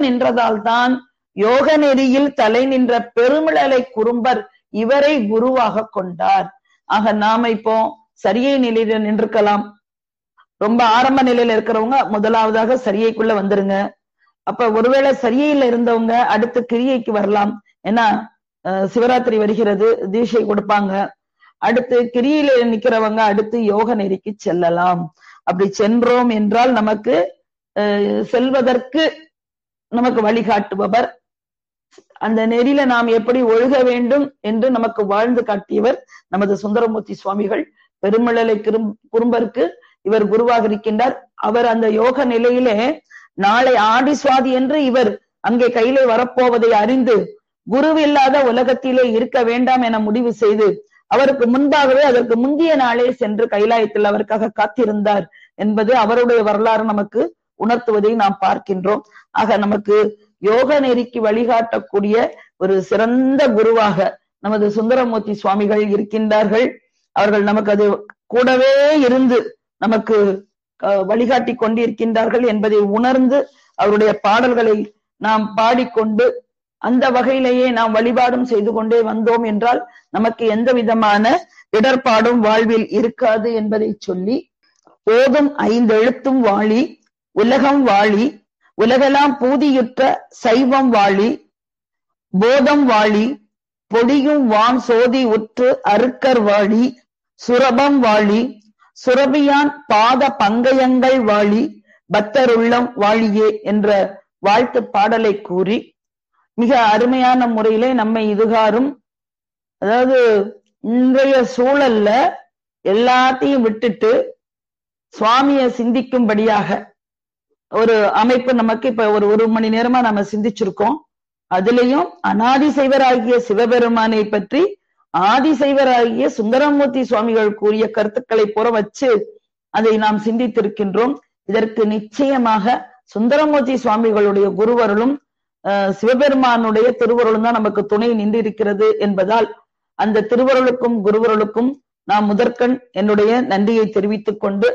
நின்றதால் தான் யோக நெறியில் தலை நின்ற பெருமிழலை குறும்பர் இவரை குருவாக கொண்டார் ஆக நாம இப்போ சரியை நிலையில நின்றுக்கலாம் ரொம்ப ஆரம்ப நிலையில இருக்கிறவங்க முதலாவதாக சரியைக்குள்ள வந்துருங்க அப்ப ஒருவேளை சரியையில இருந்தவங்க அடுத்து கிரியைக்கு வரலாம் ஏன்னா அஹ், சிவராத்திரி வருகிறது தீட்சை கொடுப்பாங்க அடுத்து கிரியில நிக்கிறவங்க அடுத்து யோக நெறிக்கு செல்லலாம் அப்படி சென்றோம் என்றால் நமக்கு அஹ், செல்வதற்கு நமக்கு வழிகாட்டுபவர் அந்த நெறியில நாம் எப்படி ஒழுக வேண்டும் என்று நமக்கு வாழ்ந்து காட்டியவர் நமது சுந்தரமூர்த்தி சுவாமிகள் பெருமிழலை கிரும் குறும்பருக்கு இவர் குருவாக இருக்கின்றார் அவர் அந்த யோக நிலையிலே நாளை ஆடி சுவாதி என்று இவர் அங்கே கையிலே வரப்போவதை அறிந்து குருவில்லாத உலகத்திலே இருக்க வேண்டாம் என முடிவு செய்து அவருக்கு முன்பாகவே அதற்கு முந்தைய நாளே சென்று கைலாயத்தில் அவருக்காக காத்திருந்தார் என்பது அவருடைய வரலாறு நமக்கு உணர்த்துவதை நாம் பார்க்கின்றோம் ஆக நமக்கு யோக நெறிக்கு வழிகாட்டக்கூடிய ஒரு சிறந்த குருவாக நமது சுந்தரமூர்த்தி சுவாமிகள் இருக்கின்றார்கள் அவர்கள் நமக்கு அது கூடவே இருந்து நமக்கு அஹ், வழிகாட்டி கொண்டிருக்கின்றார்கள் என்பதை உணர்ந்து அவருடைய பாடல்களை நாம் பாடிக்கொண்டு அந்த வகையிலேயே நாம் வழிபாடும் செய்து கொண்டே வந்தோம் என்றால் நமக்கு எந்த விதமான இடர்பாடும் வாழ்வில் இருக்காது என்பதை சொல்லி போதும் ஐந்தெழுத்தும் வாழி உலகம் வாழி உலகெல்லாம் பூதியுற்ற சைவம் வாழி போதம் வாழி பொடியும் வான் சோதி உற்று அருக்கர் வாழி சுரபம் வாழி சுரபியான் பாத பங்கயங்கள் வாழி பக்தருள்ளம் வாழியே என்ற வாழ்த்து பாடலை கூறி மிக அருமையான முறையிலே நம்மை இதுகாரும் அதாவது இன்றைய சூழல்ல எல்லாத்தையும் விட்டுட்டு சுவாமிய சிந்திக்கும்படியாக ஒரு அமைப்பு நமக்கு இப்ப ஒரு ஒரு மணி நேரமா நம்ம சிந்திச்சிருக்கோம் அதுலயும் அனாதிசைவராகிய சிவபெருமானை பற்றி ஆதிசைவராகிய சுந்தரமூர்த்தி சுவாமிகள் கூறிய கருத்துக்களை புற வச்சு அதை நாம் சிந்தித்திருக்கின்றோம் இதற்கு நிச்சயமாக சுந்தரமூர்த்தி சுவாமிகளுடைய குருவருளும் அஹ், சிவபெருமானுடைய திருவருளும் தான் நமக்கு துணை நின்றிருக்கிறது என்பதால் அந்த திருவருளுக்கும் குருவருளுக்கும் நான் முதற்கண் என்னுடைய நன்றியை தெரிவித்துக் கொண்டு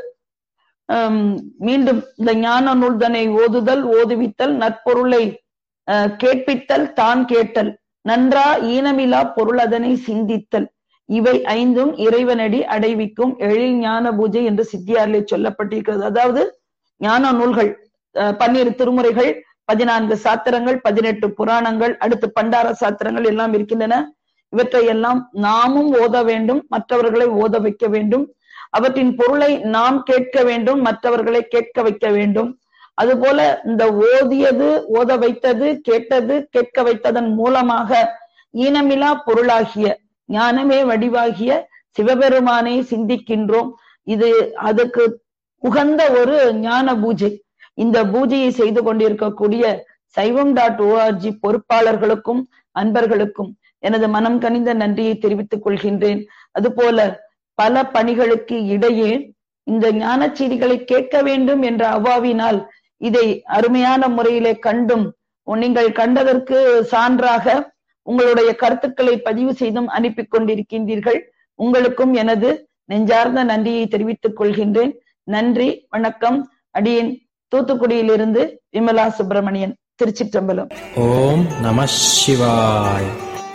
ஹம், மீண்டும் இந்த ஞான நூல்தனை ஓதுதல் ஓதுவித்தல் நற்பொருளை அஹ், கேட்பித்தல் தான் கேட்டல் நன்றா ஈனமிலா பொருள் அதனை சிந்தித்தல் இவை ஐந்தும் இறைவனடி அடைவிக்கும் எழில் ஞான பூஜை என்று சித்தியாரிலே சொல்லப்பட்டிருக்கிறது அதாவது ஞான நூல்கள் அஹ், பன்னிரு திருமுறைகள் பதினான்கு சாத்திரங்கள் பதினெட்டு புராணங்கள் அடுத்து பண்டார சாத்திரங்கள் எல்லாம் இருக்கின்றன இவற்றை எல்லாம் நாமும் ஓத வேண்டும் மற்றவர்களை ஓத வைக்க வேண்டும் அவற்றின் பொருளை நாம் கேட்க வேண்டும் மற்றவர்களை கேட்க வைக்க வேண்டும் அதுபோல இந்த ஓதியது ஓத வைத்தது கேட்டது கேட்க வைத்ததன் மூலமாக ஈனமிலா பொருளாகிய ஞானமே வடிவாகிய சிவபெருமானை சிந்திக்கின்றோம் இது அதுக்கு உகந்த ஒரு ஞான பூஜை இந்த பூஜையை செய்து கொண்டிருக்கக்கூடிய சைவம் டாட் ஓஆர்ஜி பொறுப்பாளர்களுக்கும் அன்பர்களுக்கும் எனது மனம் கனிந்த நன்றியை தெரிவித்துக் கொள்கின்றேன் அதுபோல பல பணிகளுக்கு இடையே இந்த ஞானச் செய்திகளை கேட்க வேண்டும் என்ற அவாவினால் இதை அருமையான முறையிலே கண்டும் நீங்கள் கண்டதற்கு சான்றாக உங்களுடைய கருத்துக்களை பதிவு செய்தும் அனுப்பி கொண்டிருக்கின்றீர்கள் உங்களுக்கும் எனது நெஞ்சார்ந்த நன்றியை தெரிவித்துக் கொள்கின்றேன் நன்றி வணக்கம் அடியேன் தூத்துக்குடியிலிருந்து விமலா சுப்பிரமணியன் திருச்சிற்றம்பலம் ஓம் நம சிவாய்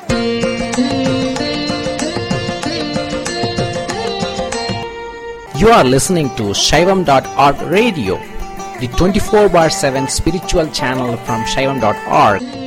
You are listening to Shaivam.org radio, the 24 bar 7 spiritual channel from Shaivam.org.